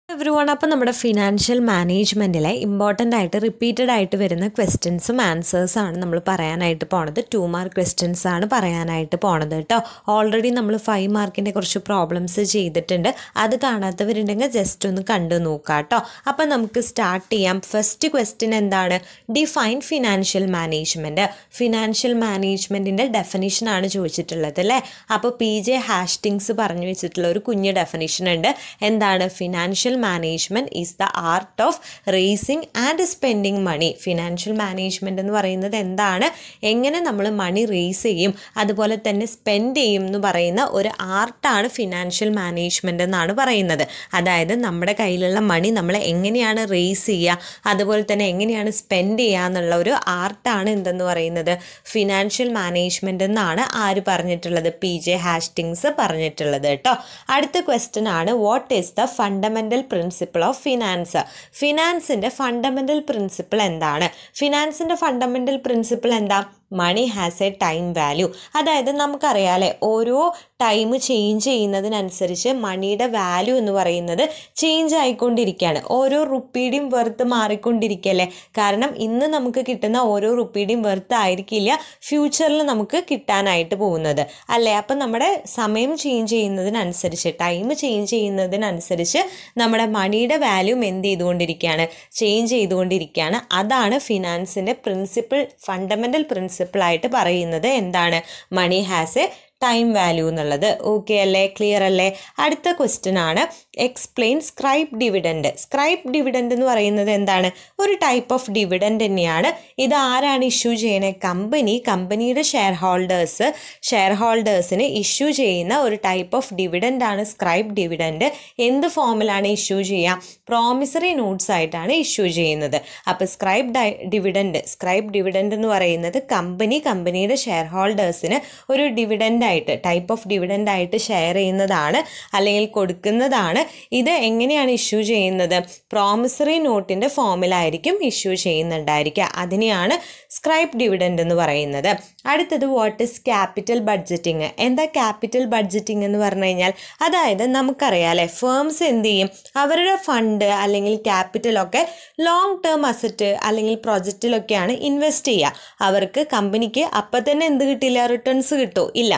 Every everyone അപ്പം നമ്മുടെ financial മാനേജ്മെൻറ്റിലെ ഇമ്പോർട്ടൻ്റ് ആയിട്ട് റിപ്പീറ്റഡ് ആയിട്ട് വരുന്ന ക്വസ്റ്റ്യൻസും ആൻസേഴ്സും ആണ് നമ്മൾ പറയാനായിട്ട് പോണത് ടു മാർക്ക് ക്വസ്റ്റ്യൻസ് ആണ് പറയാനായിട്ട് പോണത് കേട്ടോ ഓൾറെഡി നമ്മൾ ഫൈവ് മാർക്കിൻ്റെ കുറച്ച് പ്രോബ്ലംസ് ചെയ്തിട്ടുണ്ട് അത് കാണാത്തവരുണ്ടെങ്കിൽ ജസ്റ്റ് ഒന്ന് കണ്ടു നോക്കാം കേട്ടോ അപ്പം നമുക്ക് സ്റ്റാർട്ട് ചെയ്യാം ഫസ്റ്റ് ക്വസ്റ്റ്യൻ എന്താണ് ഡിഫൈൻ ഫിനാൻഷ്യൽ മാനേജ്മെൻറ്റ് ഫിനാൻഷ്യൽ മാനേജ്മെൻറ്റിൻ്റെ ഡെഫിനിഷനാണ് ചോദിച്ചിട്ടുള്ളത് അല്ലേ അപ്പോൾ പി ജെ ഹാഷ്ടിങ്സ് പറഞ്ഞു വെച്ചിട്ടുള്ള ഒരു കുഞ്ഞ് ഡെഫിനിഷൻ ഉണ്ട് എന്താണ് financial management is the art of raising and spending money financial management എന്ന് പറയുന്നത് എന്താണ് എങ്ങനെ നമ്മൾ മണി റേസ് ചെയ്യും അതുപോലെ തന്നെ സ്പെൻഡ് ചെയ്യും എന്ന് പറയുന്ന ഒരു ആർട്ടാണ് ഫിനാൻഷ്യൽ മാനേജ്മെൻറ്റ് എന്നാണ് പറയുന്നത് അതായത് നമ്മുടെ കയ്യിലുള്ള മണി നമ്മൾ എങ്ങനെയാണ് റേസ് ചെയ്യുക അതുപോലെ തന്നെ എങ്ങനെയാണ് സ്പെൻഡ് ചെയ്യുക എന്നുള്ള ഒരു ആർട്ടാണ് എന്തെന്ന് പറയുന്നത് ഫിനാൻഷ്യൽ മാനേജ്മെൻറ്റ് എന്നാണ് ആര് പറഞ്ഞിട്ടുള്ളത് പി ജെ ഹാസ്റ്റിങ്സ് പറഞ്ഞിട്ടുള്ളത് കേട്ടോ അടുത്ത ക്വസ്റ്റ്യൻ ആണ് what is the fundamental principle of finance ഫിനാൻസിൻ്റെ ഫണ്ടമെൻ്റൽ പ്രിൻസിപ്പിൾ എന്താണ് ഫിനാൻസിൻ്റെ ഫണ്ടമെൻ്റൽ പ്രിൻസിപ്പിൾ എന്താ money has a time value അതായത് നമുക്കറിയാലേ ഓരോ ടൈം ചേഞ്ച് ചെയ്യുന്നതിനനുസരിച്ച് മണിയുടെ വാല്യൂ എന്ന് പറയുന്നത് ചേഞ്ച് ആയിക്കൊണ്ടിരിക്കുകയാണ് ഓരോ റുപ്പിയുടെയും വെർത്ത് മാറിക്കൊണ്ടിരിക്കുകയല്ലേ കാരണം ഇന്ന് നമുക്ക് കിട്ടുന്ന ഓരോ റുപ്പിയുടെയും വെർത്ത് ആയിരിക്കില്ല ഫ്യൂച്ചറിൽ നമുക്ക് കിട്ടാനായിട്ട് പോകുന്നത് അല്ലേ അപ്പം നമ്മുടെ സമയം ചേഞ്ച് ചെയ്യുന്നതിനനുസരിച്ച് ടൈം ചേഞ്ച് ചെയ്യുന്നതിനനുസരിച്ച് നമ്മുടെ മണിയുടെ വാല്യൂം എന്ത് ചെയ്തുകൊണ്ടിരിക്കുകയാണ് ചേഞ്ച് ചെയ്തുകൊണ്ടിരിക്കുകയാണ് അതാണ് ഫിനാൻസിൻ്റെ പ്രിൻസിപ്പിൾ ഫണ്ടമെൻ്റൽ പ്രിൻസിപ്പിളായിട്ട് പറയുന്നത് എന്താണ് money has a time value എന്നുള്ളത് ഓക്കെ അല്ലേ ക്ലിയർ അല്ലേ അടുത്ത ക്വസ്റ്റ്യൻ ആണ് explain scrip dividend scrip dividend എന്ന് പറയുന്നത് എന്താണ് ഒരു ടൈപ്പ് ഓഫ് ഡിവിഡൻഡ് തന്നെയാണ് ഇത് ആരാണ് ഇഷ്യൂ ചെയ്യണത് കമ്പനി കമ്പനിയുടെ ഷെയർ ഹോൾഡേഴ്സ് ഷെയർ ഹോൾഡേഴ്സിന് ഇഷ്യൂ ചെയ്യുന്ന ഒരു ടൈപ്പ് ഓഫ് ഡിവിഡൻഡ് ആണ് സ്ക്രൈബ് ഡിവിഡൻഡ് എന്ത് ഫോമിലാണ് ഇഷ്യൂ ചെയ്യുക പ്രോമിസറി നോട്ട്സ് ആയിട്ടാണ് ഇഷ്യൂ ചെയ്യുന്നത് അപ്പോൾ സ്ക്രൈബ് ഡൈ ഡിവിഡൻഡ് സ്ക്രൈബ് ഡിവിഡൻഡ് എന്ന് പറയുന്നത് കമ്പനി കമ്പനിയുടെ ഷെയർ ഹോൾഡേഴ്സിന് ഒരു ഡിവിഡൻഡ് ആയിട്ട് ടൈപ്പ് ഓഫ് ഡിവിഡൻഡ് ആയിട്ട് ഷെയർ ചെയ്യുന്നതാണ് അല്ലെങ്കിൽ കൊടുക്കുന്നതാണ് ഇത് എങ്ങനെയാണ് ഇഷ്യൂ ചെയ്യുന്നത് പ്രോമിസറി നോട്ടിൻ്റെ ഫോമിലായിരിക്കും ഇഷ്യൂ ചെയ്യുന്നുണ്ടായിരിക്കുക അതിനെയാണ് സ്ക്രൈബ് ഡിവിഡൻഡ് എന്ന് പറയുന്നത് അടുത്തത് വാട്ട് ഇസ് ക്യാപിറ്റൽ ബഡ്ജറ്റിംഗ് എന്താ ക്യാപിറ്റൽ ബഡ്ജറ്റിംഗ് എന്ന് പറഞ്ഞു കഴിഞ്ഞാൽ അതായത് നമുക്കറിയാം അല്ലേ ഫേംസ് എന്ത് ചെയ്യും അവരുടെ ഫണ്ട് അല്ലെങ്കിൽ ക്യാപിറ്റലൊക്കെ ലോങ് ടേം അസറ്റ് അല്ലെങ്കിൽ പ്രൊജക്റ്റിലൊക്കെയാണ് ഇൻവെസ്റ്റ് ചെയ്യുക അവർക്ക് കമ്പനിക്ക് അപ്പം തന്നെ എന്ത് കിട്ടില്ല റിട്ടേൺസ് കിട്ടുമോ ഇല്ല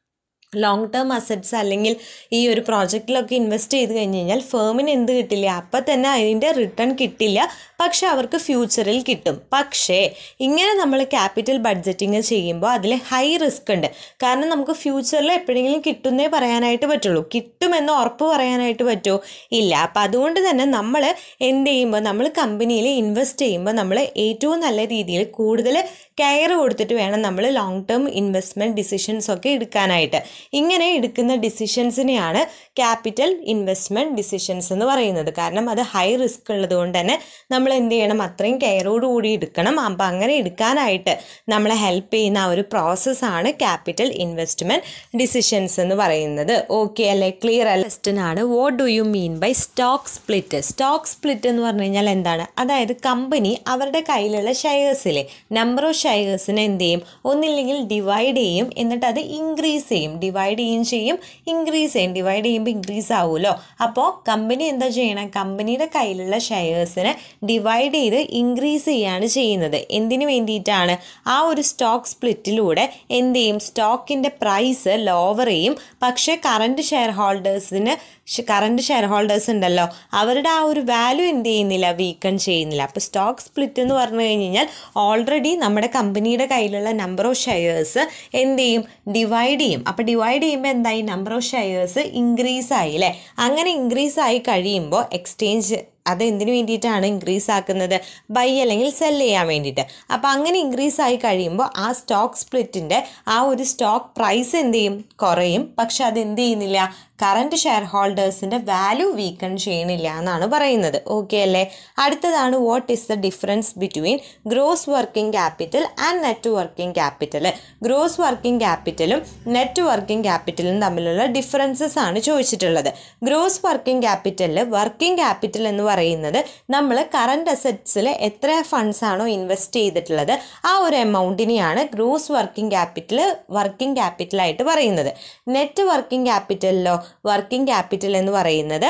ലോങ് ടേം അസറ്റ്സ് അല്ലെങ്കിൽ ഈ ഒരു പ്രോജക്റ്റിലൊക്കെ ഇൻവെസ്റ്റ് ചെയ്ത് കഴിഞ്ഞ് കഴിഞ്ഞാൽ ഫേമിന് എന്ത് കിട്ടില്ല അപ്പം തന്നെ അതിൻ്റെ റിട്ടേൺ കിട്ടില്ല പക്ഷെ അവർക്ക് ഫ്യൂച്ചറിൽ കിട്ടും പക്ഷേ ഇങ്ങനെ നമ്മൾ ക്യാപിറ്റൽ ബഡ്ജറ്റിങ് ചെയ്യുമ്പോൾ അതിൽ ഹൈ റിസ്ക് ഉണ്ട് കാരണം നമുക്ക് ഫ്യൂച്ചറിൽ എപ്പോഴെങ്കിലും കിട്ടുന്നേ പറയാനായിട്ട് പറ്റുള്ളൂ കിട്ടുമെന്ന് ഉറപ്പ് പറയാനായിട്ട് പറ്റുമോ ഇല്ല അപ്പം അതുകൊണ്ട് തന്നെ നമ്മൾ എന്ത് ചെയ്യുമ്പോൾ നമ്മൾ കമ്പനിയിൽ ഇൻവെസ്റ്റ് ചെയ്യുമ്പോൾ നമ്മൾ ഏറ്റവും നല്ല രീതിയിൽ കൂടുതൽ കെയർ കൊടുത്തിട്ട് വേണം നമ്മൾ ലോങ് ടേം ഇൻവെസ്റ്റ്മെൻറ്റ് ഡിസിഷൻസ് ഒക്കെ എടുക്കാനായിട്ട് ഇങ്ങനെ എടുക്കുന്ന ഡിസിഷൻസിനെയാണ് ക്യാപിറ്റൽ ഇൻവെസ്റ്റ്മെൻറ്റ് ഡിസിഷൻസ് എന്ന് പറയുന്നത് കാരണം അത് ഹൈ റിസ്ക് ഉള്ളത് കൊണ്ട് തന്നെ നമ്മൾ എന്ത് ചെയ്യണം അത്രയും കെയറോട് കൂടി എടുക്കണം അപ്പം അങ്ങനെ എടുക്കാനായിട്ട് നമ്മളെ ഹെൽപ്പ് ചെയ്യുന്ന ആ ഒരു പ്രോസസ്സാണ് ക്യാപിറ്റൽ ഇൻവെസ്റ്റ്മെൻറ്റ് ഡിസിഷൻസ് എന്ന് പറയുന്നത് ഓക്കെ അല്ലേ ക്ലിയർ അല്ല ക്വസ്റ്റൻ ആണ് what do you mean by stock split stock split എന്ന് പറഞ്ഞു കഴിഞ്ഞാൽ എന്താണ് അതായത് കമ്പനി അവരുടെ കയ്യിലുള്ള ഷെയർസിലെ നമ്പർ ഓഫ് ഷെയർസിനെ എന്ത് ചെയ്യും ഒന്നില്ലെങ്കിൽ ഡിവൈഡ് ചെയ്യും എന്നിട്ട് അത് ഇൻക്രീസ് ചെയ്യും ഡിവൈഡ് ചെയ്യും ചെയ്യും ഇൻക്രീസ് ചെയ്യും ഡിവൈഡ് ചെയ്യുമ്പോൾ ഇൻക്രീസ് ആവുമല്ലോ അപ്പോൾ കമ്പനി എന്താ ചെയ്യണം കമ്പനിയുടെ കയ്യിലുള്ള ഷെയർസിനെ ഡിവൈഡ് ചെയ്ത് ഇൻക്രീസ് ചെയ്യാണ് ചെയ്യുന്നത് എന്തിനു വേണ്ടിയിട്ടാണ് ആ ഒരു സ്റ്റോക്ക് സ്പ്ലിറ്റിലൂടെ എന്ത് ചെയ്യും സ്റ്റോക്കിൻ്റെ പ്രൈസ് ലോവർ ചെയ്യും പക്ഷേ കറണ്ട് ഷെയർ ഹോൾഡേഴ്സിന് കറണ്ട് ഷെയർ ഹോൾഡേഴ്സ് ഉണ്ടല്ലോ അവരുടെ ആ ഒരു വാല്യൂ എന്ത് ചെയ്യുന്നില്ല വീക്കൺ ചെയ്യുന്നില്ല അപ്പോൾ സ്റ്റോക്ക് സ്പ്ലിറ്റ് എന്ന് പറഞ്ഞു കഴിഞ്ഞ് കഴിഞ്ഞാൽ ഓൾറെഡി നമ്മുടെ കമ്പനിയുടെ കയ്യിലുള്ള നമ്പർ ഓഫ് ഷെയർസ് എന്ത് ചെയ്യും ഡിവൈഡ് ചെയ്യും അപ്പോൾ ഡിവൈഡ് ചെയ്യുമ്പോൾ എന്തായി നമ്പർ ഓഫ് ഷെയർസ് ഇൻക്രീസ് ആയി അല്ലേ അങ്ങനെ ഇൻക്രീസ് ആയി കഴിയുമ്പോൾ എക്സ്ചേഞ്ച് അത് എന്തിനു വേണ്ടിയിട്ടാണ് ഇൻക്രീസ് ആക്കുന്നത് ബൈ അല്ലെങ്കിൽ സെൽ ചെയ്യാൻ വേണ്ടിയിട്ട് അപ്പോൾ അങ്ങനെ ഇൻക്രീസ് ആയി കഴിയുമ്പോൾ ആ സ്റ്റോക്ക് സ്പ്ലിറ്റിൻ്റെ ആ ഒരു സ്റ്റോക്ക് പ്രൈസ് എന്ത് ചെയ്യും കുറയും പക്ഷെ അത് എന്ത് ചെയ്യുന്നില്ല കറണ്ട് ഷെയർ ഹോൾഡേഴ്സിൻ്റെ വാല്യൂ വീക്കൺ ചെയ്യണില്ല എന്നാണ് പറയുന്നത് ഓക്കെ അല്ലേ അടുത്തതാണ് what is the difference between gross working capital and net working capital gross working ക്യാപിറ്റലും നെറ്റ് വർക്കിംഗ് ക്യാപിറ്റലും തമ്മിലുള്ള ഡിഫറൻസസ് ആണ് ചോദിച്ചിട്ടുള്ളത് ഗ്രോസ് വർക്കിംഗ് ക്യാപിറ്റലിൽ വർക്കിംഗ് ക്യാപിറ്റൽ എന്ന് പറയുന്നത് നമ്മൾ കറണ്ട് അസറ്റ്സിൽ എത്ര ഫണ്ട്സ് ആണോ ഇൻവെസ്റ്റ് ചെയ്തിട്ടുള്ളത് ആ ഒരു എമൗണ്ടിനെയാണ് ഗ്രോസ് വർക്കിംഗ് ക്യാപിറ്റൽ വർക്കിംഗ് ക്യാപിറ്റലായിട്ട് പറയുന്നത് നെറ്റ് വർക്കിംഗ് ക്യാപിറ്റലിലോ വർക്കിംഗ് ക്യാപിറ്റൽ എന്ന് പറയുന്നത്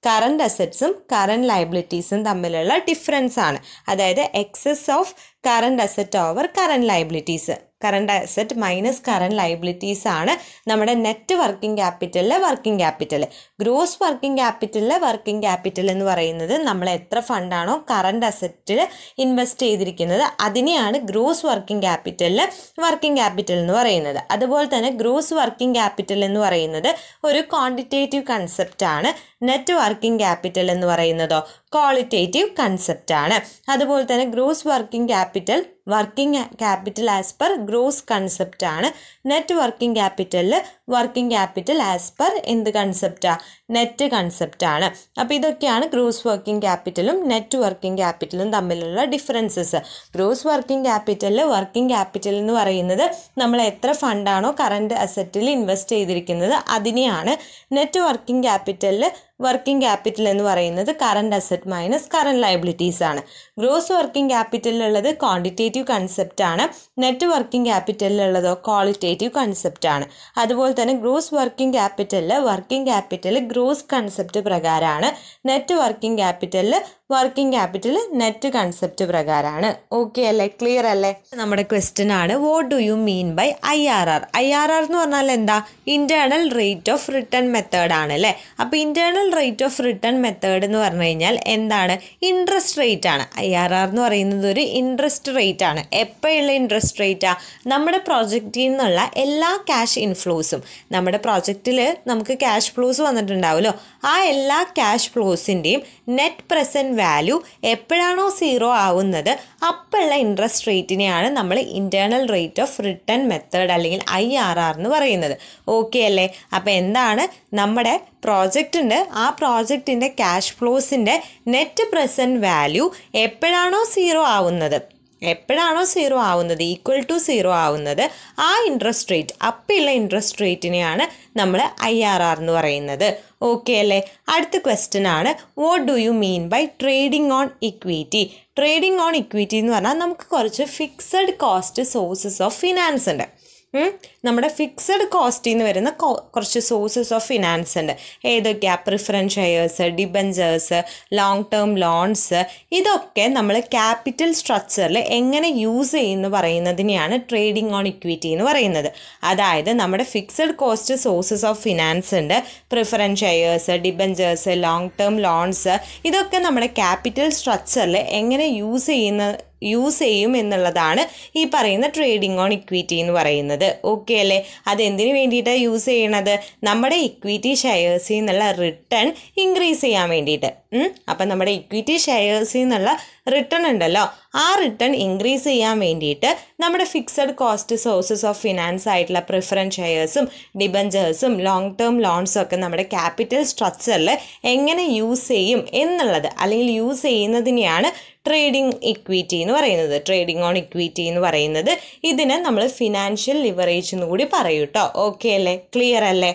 കറണ്ട് അസറ്റ്സും കറണ്ട് ലയബിലിറ്റീസും തമ്മിലുള്ള ഡിഫറൻസ് ആണ് അതായത് excess of current asset over current liabilities current asset minus current liabilities ആണ് നമ്മുടെ നെറ്റ് വർക്കിംഗ് ക്യാപിറ്റലിലെ വർക്കിംഗ് ക്യാപിറ്റൽ ഗ്രോസ് വർക്കിംഗ് ക്യാപിറ്റലിലെ വർക്കിംഗ് ക്യാപിറ്റൽ എന്ന് പറയുന്നത് നമ്മൾ എത്ര ഫണ്ടാണോ കറണ്ട് അസറ്റിൽ ഇൻവെസ്റ്റ് ചെയ്തിരിക്കുന്നത് അതിനെയാണ് ഗ്രോസ് വർക്കിംഗ് ക്യാപിറ്റലിൽ വർക്കിംഗ് ക്യാപിറ്റൽ എന്ന് പറയുന്നത് അതുപോലെ തന്നെ ഗ്രോസ് വർക്കിംഗ് ക്യാപിറ്റൽ എന്ന് പറയുന്നത് ഒരു ക്വാണ്ടിറ്റേറ്റീവ് കൺസെപ്റ്റ് ആണ് നെറ്റ് വർക്കിംഗ് ക്യാപിറ്റൽ എന്ന് പറയുന്നതോ ക്വാളിറ്റേറ്റീവ് കൺസെപ്റ്റ് ആണ് അതുപോലെ തന്നെ gross working capital working capital as per gross concept ആണ് നെറ്റ് വർക്കിംഗ് ക്യാപിറ്റലിൽ വർക്കിംഗ് ക്യാപിറ്റൽ ആസ് പെർ എന്ത് കൺസെപ്റ്റാ നെറ്റ് കൺസെപ്റ്റ് ആണ് അപ്പോൾ ഇതൊക്കെയാണ് ഗ്രോസ് വർക്കിംഗ് ക്യാപിറ്റലും നെറ്റ് വർക്കിംഗ് ക്യാപിറ്റലും തമ്മിലുള്ള ഡിഫറൻസസ് ഗ്രോസ് വർക്കിംഗ് ക്യാപിറ്റലിൽ വർക്കിംഗ് ക്യാപിറ്റൽ എന്ന് പറയുന്നത് നമ്മൾ എത്ര ഫണ്ടാണോ കറണ്ട് അസറ്റിൽ ഇൻവെസ്റ്റ് ചെയ്തിരിക്കുന്നത് അതിനെയാണ് നെറ്റ് വർക്കിംഗ് ക്യാപിറ്റലിൽ വർക്കിംഗ് ക്യാപിറ്റൽ എന്ന് പറയുന്നത് current asset minus current liabilities ആണ് ഗ്രോസ് വർക്കിംഗ് ക്യാപിറ്റലിലുള്ളത് ക്വാണ്ടിറ്റേറ്റീവ് കൺസെപ്റ്റ് ആണ് നെറ്റ് വർക്കിംഗ് ക്യാപിറ്റലിലുള്ളതോ ക്വാളിറ്റേറ്റീവ് കൺസെപ്റ്റ് ആണ് അതുപോലെ തന്നെ ഗ്രോസ് വർക്കിംഗ് ക്യാപിറ്റലിൽ വർക്കിംഗ് ക്യാപിറ്റൽ ഗ്രോസ് കൺസെപ്റ്റ് പ്രകാരമാണ് നെറ്റ് വർക്കിംഗ് ക്യാപിറ്റലിൽ വർക്കിംഗ് ക്യാപിറ്റൽ നെറ്റ് കൺസെപ്റ്റ് പ്രകാരമാണ് ഓക്കെ അല്ലേ ക്ലിയർ അല്ലേ നമ്മുടെ ക്വസ്റ്റ്യൻ ആണ് what do you mean by I R R I R R എന്ന് പറഞ്ഞാൽ എന്താ internal rate of return method ആണ് അല്ലേ അപ്പോൾ internal rate of return method എന്ന് പറഞ്ഞു കഴിഞ്ഞാൽ എന്താണ് ഇൻട്രസ്റ്റ് റേറ്റ് ആണ് ഐ ആർ ആർ എന്ന് പറയുന്നത് ഒരു ഇൻട്രസ്റ്റ് റേറ്റ് ആണ് എപ്പോഴുള്ള ഇൻട്രസ്റ്റ് റേറ്റാ നമ്മുടെ പ്രോജക്റ്റിൽ നിന്നുള്ള എല്ലാ ക്യാഷ് ഇൻഫ്ലോസും നമ്മുടെ പ്രോജക്റ്റിൽ നമുക്ക് ക്യാഷ് ഫ്ലോസ് വന്നിട്ടുണ്ടാവുമല്ലോ ആ എല്ലാ ക്യാഷ് ഫ്ലോസിൻ്റെയും നെറ്റ് പ്രസൻറ്റ് വാല്യൂ എപ്പോഴാണോ സീറോ ആവുന്നത് അപ്പോഴുള്ള ഇൻട്രസ്റ്റ് റേറ്റിനെയാണ് നമ്മൾ internal rate of return method അല്ലെങ്കിൽ ഐ ആർ ആർ എന്ന് പറയുന്നത് ഓക്കെ അല്ലേ അപ്പോൾ എന്താണ് നമ്മുടെ പ്രോജക്റ്റ് ഉണ്ട് ആ പ്രോജക്റ്റിൻ്റെ ക്യാഷ് ഫ്ലോസിൻ്റെ നെറ്റ് പ്രസൻറ്റ് വാല്യൂ എപ്പോഴാണോ സീറോ ആവുന്നത് എപ്പോഴാണോ സീറോ ആവുന്നത് ഈക്വൽ ടു സീറോ ആവുന്നത് ആ ഇൻട്രസ്റ്റ് റേറ്റ് അപ്പുള്ള ഇൻട്രസ്റ്റ് റേറ്റിനെയാണ് നമ്മൾ ഐ ആർ ആർ എന്ന് പറയുന്നത് ഓക്കെ അല്ലേ അടുത്ത ക്വസ്റ്റ്യൻ ആണ് what do you mean by trading on equity trading on equity എന്ന് പറഞ്ഞാൽ നമുക്ക് കുറച്ച് fixed cost sources of finance ഉണ്ട് ഉം. നമ്മുടെ ഫിക്സഡ് കോസ്റ്റിൽ നിന്ന് വരുന്ന കൊ- കുറച്ച് സോഴ്സസ് ഓഫ് ഫിനാൻസ് ഉണ്ട് ഏതൊക്കെയാ preference shares debentures long term loans ഇതൊക്കെ നമ്മൾ ക്യാപിറ്റൽ സ്ട്രക്ചറിൽ എങ്ങനെ യൂസ് ചെയ്യുന്നു പറയുന്നതിനെയാണ് ട്രേഡിംഗ് ഓൺ ഇക്വിറ്റി എന്ന് പറയുന്നത് അതായത് നമ്മുടെ fixed cost sources of finance ഉണ്ട് preference shares debentures long term loans ഇതൊക്കെ നമ്മുടെ ക്യാപിറ്റൽ സ്ട്രക്ചറിൽ എങ്ങനെ യൂസ് ചെയ്യുന്ന യൂസ് ചെയ്യും എന്നുള്ളതാണ് ഈ പറയുന്ന ട്രേഡിംഗ് ഓൺ ഇക്വിറ്റി എന്ന് പറയുന്നത് ഓക്കെ അല്ലേ അതെന്തിനു വേണ്ടിയിട്ടാണ് യൂസ് ചെയ്യണത് നമ്മുടെ ഇക്വിറ്റി ഷെയർസിൽ നിന്നുള്ള റിട്ടേൺ ഇൻക്രീസ് ചെയ്യാൻ വേണ്ടിയിട്ട് ഉം. അപ്പം നമ്മുടെ ഇക്വിറ്റി ഷെയർസിൽ നിന്നുള്ള റിട്ടേൺ ഉണ്ടല്ലോ ആ റിട്ടേൺ ഇൻക്രീസ് ചെയ്യാൻ വേണ്ടിയിട്ട് നമ്മുടെ fixed cost sources of finance ആയിട്ടുള്ള പ്രിഫറൻസ് ഷെയർസും ഡിബഞ്ചേഴ്സും ലോങ് ടേം ലോൺസും ഒക്കെ നമ്മുടെ ക്യാപിറ്റൽ സ്ട്രക്ചറിൽ എങ്ങനെ യൂസ് ചെയ്യും എന്നുള്ളത് അല്ലെങ്കിൽ യൂസ് ചെയ്യുന്നതിനെയാണ് ട്രേഡിംഗ് ഇക്വിറ്റി എന്ന് പറയുന്നത് ട്രേഡിംഗ് ഓൺ ഇക്വിറ്റി എന്ന് പറയുന്നത് ഇതിനെ നമ്മൾ ഫിനാൻഷ്യൽ ലിവറേജ് എന്ന് കൂടി പറയും കേട്ടോ ഓക്കെ അല്ലേ ക്ലിയർ അല്ലേ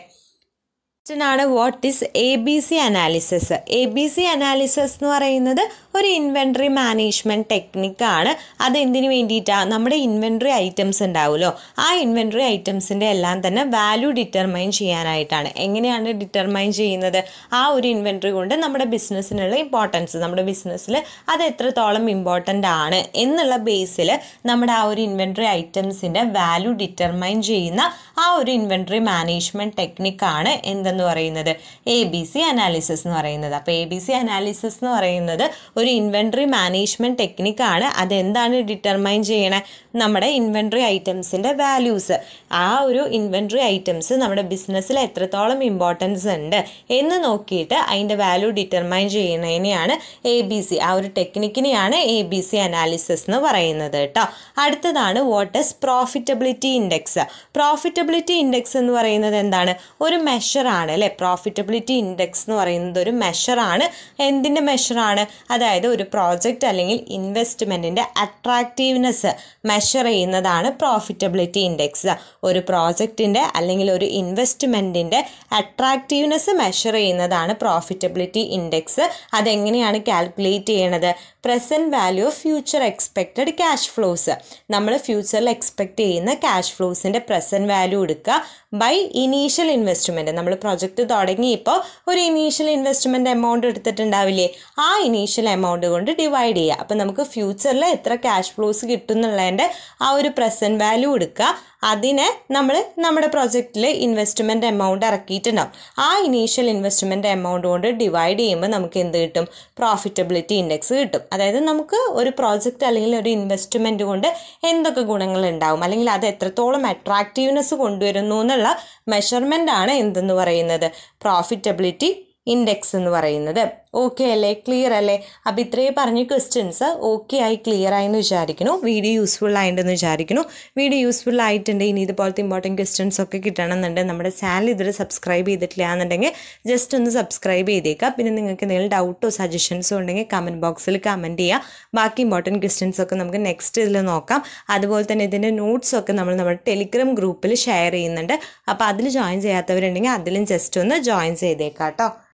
ആണ് what is A B C analysis A B C analysis എന്ന് പറയുന്നത് ഒരു ഇൻവെൻട്രി മാനേജ്മെൻറ്റ് ടെക്നിക്കാണ് അത് എന്തിനു വേണ്ടിയിട്ടാണ് നമ്മുടെ ഇൻവെൻട്രി ഐറ്റംസ് ഉണ്ടാവുമല്ലോ ആ ഇൻവെൻട്രി ഐറ്റംസിൻ്റെ എല്ലാം തന്നെ വാല്യൂ ഡിറ്റർമൈൻ ചെയ്യാനായിട്ടാണ് എങ്ങനെയാണ് ഡിറ്റർമൈൻ ചെയ്യുന്നത് ആ ഒരു ഇൻവെൻട്രി കൊണ്ട് നമ്മുടെ ബിസിനസ്സിനുള്ള ഇമ്പോർട്ടൻസ് നമ്മുടെ ബിസിനസ്സിൽ അത് എത്രത്തോളം ഇമ്പോർട്ടൻ്റ് ആണ് എന്നുള്ള ബേസിൽ നമ്മുടെ ആ ഒരു ഇൻവെൻട്രി ഐറ്റംസിൻ്റെ വാല്യൂ ഡിറ്റർമൈൻ ചെയ്യുന്ന ആ ഒരു ഇൻവെൻട്രി മാനേജ്മെൻറ്റ് ടെക്നിക്കാണ് എന്തെന്ന് പറയുന്നത് എ ബി സി അനാലിസിസ് എന്ന് പറയുന്നത് അപ്പോൾ എ ബി സി അനാലിസിസ് എന്ന് പറയുന്നത് ഒരു ഇൻവെൻട്രി മാനേജ്മെൻറ്റ് ടെക്നിക്കാണ് അതെന്താണ് ഡിറ്റർമൈൻ ചെയ്യണേ നമ്മുടെ ഇൻവെൻട്രി ഐറ്റംസിൻ്റെ വാല്യൂസ് ആ ഒരു ഇൻവെൻട്രി ഐറ്റംസ് നമ്മുടെ ബിസിനസ്സിൽ എത്രത്തോളം ഇമ്പോർട്ടൻസ് ഉണ്ട് എന്ന് നോക്കിയിട്ട് അതിൻ്റെ വാല്യൂ ഡിറ്റർമൈൻ ചെയ്യുന്നതിനെയാണ് എ ബി സി ആ ഒരു ടെക്നിക്കിനെയാണ് എ ബി സി അനാലിസിസ് എന്ന് പറയുന്നത് കേട്ടോ അടുത്തതാണ് what is profitability index profitability index എന്ന് പറയുന്നത് എന്താണ് ഒരു മെഷറാണ് അല്ലേ പ്രോഫിറ്റബിലിറ്റി ഇൻഡെക്സ് എന്ന് പറയുന്നത് ഒരു മെഷറാണ് എന്തിൻ്റെ മെഷറാണ് അതായത് ഒരു പ്രോജക്റ്റ് അല്ലെങ്കിൽ ഇൻവെസ്റ്റ്മെൻറ്റിൻ്റെ അട്രാക്റ്റീവ്നെസ് മെഷർ ചെയ്യുന്നതാണ് പ്രോഫിറ്റബിലിറ്റി ഇൻഡെക്സ് ഒരു പ്രോജക്റ്റിൻ്റെ അല്ലെങ്കിൽ ഒരു ഇൻവെസ്റ്റ്മെൻറ്റിൻ്റെ അട്രാക്റ്റീവ്നെസ് മെഷർ ചെയ്യുന്നതാണ് പ്രോഫിറ്റബിലിറ്റി ഇൻഡെക്സ് അതെങ്ങനെയാണ് കാൽക്കുലേറ്റ് ചെയ്യണത് present value of future expected cash flows നമ്മൾ ഫ്യൂച്ചറിൽ എക്സ്പെക്റ്റ് ചെയ്യുന്ന ക്യാഷ് ഫ്ലോസിൻ്റെ പ്രസൻറ്റ് വാല്യൂ എടുക്കുക ബൈ ഇനീഷ്യൽ ഇൻവെസ്റ്റ്മെൻറ്റ് നമ്മൾ പ്രൊജക്റ്റ് തുടങ്ങിയപ്പോൾ ഒരു ഇനീഷ്യൽ ഇൻവെസ്റ്റ്മെൻറ്റ് എമൗണ്ട് എടുത്തിട്ടുണ്ടാവില്ലേ ആ ഇനീഷ്യൽ എമൗണ്ട് കൊണ്ട് ഡിവൈഡ് ചെയ്യുക അപ്പോൾ നമുക്ക് ഫ്യൂച്ചറിൽ എത്ര ക്യാഷ് ഫ്ലോസ് കിട്ടും എന്നുള്ളതിൻ്റെ ആ ഒരു പ്രസൻറ്റ് വാല്യൂ എടുക്കുക അതിനെ നമ്മൾ നമ്മുടെ പ്രൊജക്റ്റിൽ ഇൻവെസ്റ്റ്മെൻറ്റ് എമൗണ്ട് ഇറക്കിയിട്ടുണ്ടാവും ആ ഇനീഷ്യൽ ഇൻവെസ്റ്റ്മെൻറ്റ് എമൗണ്ട് കൊണ്ട് ഡിവൈഡ് ചെയ്യുമ്പോൾ നമുക്ക് എന്ത് കിട്ടും പ്രോഫിറ്റബിലിറ്റി ഇൻഡെക്സ് കിട്ടും അതായത് നമുക്ക് ഒരു പ്രോജക്റ്റ് അല്ലെങ്കിൽ ഒരു ഇൻവെസ്റ്റ്മെൻറ്റ് കൊണ്ട് എന്തൊക്കെ ഗുണങ്ങൾ ഉണ്ടാവും അല്ലെങ്കിൽ അത് എത്രത്തോളം അട്രാക്റ്റീവ്നെസ് കൊണ്ടുവരുന്നു എന്നുള്ള മെഷർമെൻ്റ് ആണ് എന്തെന്ന് പറയുന്നത് പ്രോഫിറ്റബിലിറ്റി ഇൻഡെക്സ് എന്ന് പറയുന്നത് ഓക്കെ അല്ലേ ക്ലിയർ അല്ലേ അപ്പോൾ ഇത്രയും പറഞ്ഞ ക്വസ്റ്റ്യൻസ് ഓക്കെ ആയി ക്ലിയർ ആയി എന്ന് വിചാരിക്കുന്നു വീഡിയോ യൂസ്ഫുൾ ആയിട്ടുണ്ടെന്ന് വിചാരിക്കുന്നു വീഡിയോ യൂസ്ഫുൾ ആയിട്ടുണ്ട് ഇനി ഇതുപോലത്തെ ഇമ്പോർട്ടൻറ്റ് ക്വസ്റ്റ്യൻസ് ഒക്കെ കിട്ടണമെന്നുണ്ട് നമ്മുടെ ചാനൽ ഇതുവരെ സബ്സ്ക്രൈബ് ചെയ്തിട്ടില്ല എന്നുണ്ടെങ്കിൽ ജസ്റ്റ് ഒന്ന് സബ്സ്ക്രൈബ് ചെയ്തേക്കുക പിന്നെ നിങ്ങൾക്ക് എന്തെങ്കിലും ഡൗട്ടോ സജഷൻസോ ഉണ്ടെങ്കിൽ കമൻറ്റ് ബോക്സിൽ കമൻറ്റ് ചെയ്യുക ബാക്കി ഇമ്പോർട്ടൻറ്റ് ക്വസ്റ്റ്യൻസ് ഒക്കെ നമുക്ക് നെക്സ്റ്റ് ഇതിൽ നോക്കാം അതുപോലെ തന്നെ ഇതിൻ്റെ നോട്ട്സ് ഒക്കെ നമ്മൾ നമ്മുടെ ടെലിഗ്രാം ഗ്രൂപ്പിൽ ഷെയർ ചെയ്യുന്നുണ്ട് അപ്പോൾ അതിൽ ജോയിൻ ചെയ്യാത്തവരുണ്ടെങ്കിൽ അതിലും ജസ്റ്റ് ഒന്ന് ജോയിൻ ചെയ്തേക്കാം കേട്ടോ